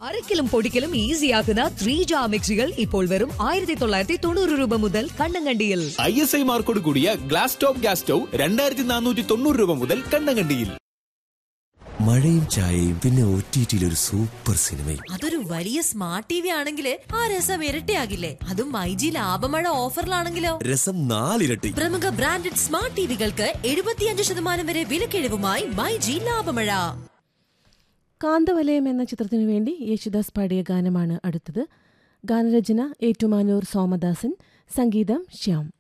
അരക്കിലും പൊടിക്കലും ഈസിയാക്കുന്ന three jar മിക്സികൾ ഇപ്പോൾ വെറും ആയിരത്തി തൊള്ളായിരത്തി തൊണ്ണൂറ് രൂപ മുതൽ കണ്ണങ്കണ്ടിയിൽ ഐ എസ് ഐ മാർക്കോട് കൂടിയ ഗ്ലാസ് ടോപ്പ് ഗ്യാസ് സ്റ്റൗ രണ്ടായിരത്തി നാനൂറ്റി തൊണ്ണൂറ് രൂപ മുതൽ കണ്ണങ്കണ്ടിയിൽ മഴയും ചായയും പിന്നെ ഒ ടി ടിയിൽ ഒരു സൂപ്പർ സിനിമയും അതൊരു വലിയ സ്മാർട്ട് ടി വി ആണെങ്കിൽ ആ രസം ഇരട്ടിയാകില്ലേ അതും മൈജി ലാഭമഴ ഓഫറിലാണെങ്കിലോ രസം നാലിരട്ടി പ്രമുഖ ബ്രാൻഡഡ് സ്മാർട്ട് ടിവികൾക്ക് എഴുപത്തിയഞ്ച് ശതമാനം വരെ വിലക്കിഴിവുമായി മൈജി ലാഭമഴ കാന്തവലയം എന്ന ചിത്രത്തിനു വേണ്ടി യേശുദാസ് പാടിയ ഗാനമാണ് അടുത്തത് ഗാനരചന ഏറ്റുമാനൂർ സോമദാസൻ സംഗീതം ശ്യാം